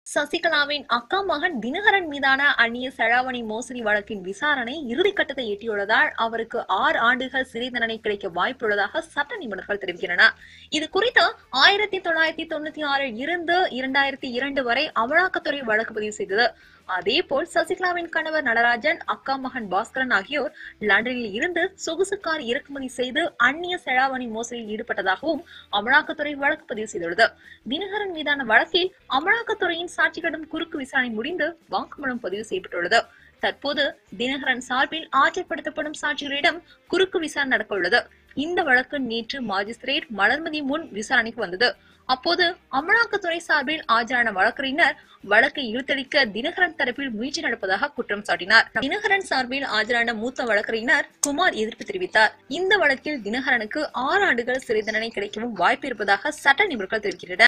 சசிகலாவின் அக்கா மகன் தினகரன் மீதான அந்நிய செலாவணி மோசடி வழக்கின் விசாரணை இறுதிக்கட்டத்தை எட்டியுள்ளதால் அவருக்கு ஆறு ஆண்டுகள் சிறை தண்டனை கிடைக்க வாய்ப்புள்ளதாக சட்ட நிபுணர்கள் தெரிவிக்கின்றனர் இது குறித்து ஆயிரத்தி தொள்ளாயிரத்தி தொண்ணூத்தி ஆறில் இருந்து இரண்டாயிரத்தி இரண்டு வரை அமலாக்கத்துறை வழக்கு பதிவு செய்தது அதேபோல் சசிகலாவின் கணவர் நடராஜன் அக்கா மகன் பாஸ்கரன் ஆகியோர் லண்டனில் இருந்து சொகுசு கார் இறக்குமதி செய்து அந்நிய செலாவணி மோசடியில் ஈடுபட்டதாகவும் அமலாக்கத்துறை வழக்கு பதிவு செய்துள்ளது தினகரன் மீதான வழக்கில் அமலாக்கத்துறையின் சாட்சிகளிடம் குறுக்கு விசாரணை முடிந்து வாக்குமூலம் பதிவு செய்யப்பட்டுள்ளது தற்போது தினகரன் சார்பில் ஆஜர்படுத்தப்படும் சாட்சிகளிடம் குறுக்கு விசாரணை நடக்க உள்ளது இந்த வழக்கு நேற்று மாஜிஸ்திரேட் மலர்மதி முன் விசாரணைக்கு வந்தது அப்போது அமலாக்கத்துறை சார்பில் ஆஜரான வழக்கறிஞர் வழக்கை இழுத்தடிக்க தினகரன் தரப்பில் முயற்சி நடப்பதாக குற்றம் சாட்டினார் தினகரன் சார்பில் ஆஜரான மூத்த வழக்கறிஞர் குமார் எதிர்ப்பு தெரிவித்தார் இந்த வழக்கில் தினகரனுக்கு ஆறு ஆண்டுகள் சிறை தண்டனை கிடைக்கவும் வாய்ப்பு இருப்பதாக சட்ட நிபுணர்கள் தெரிவிக்கின்றனர்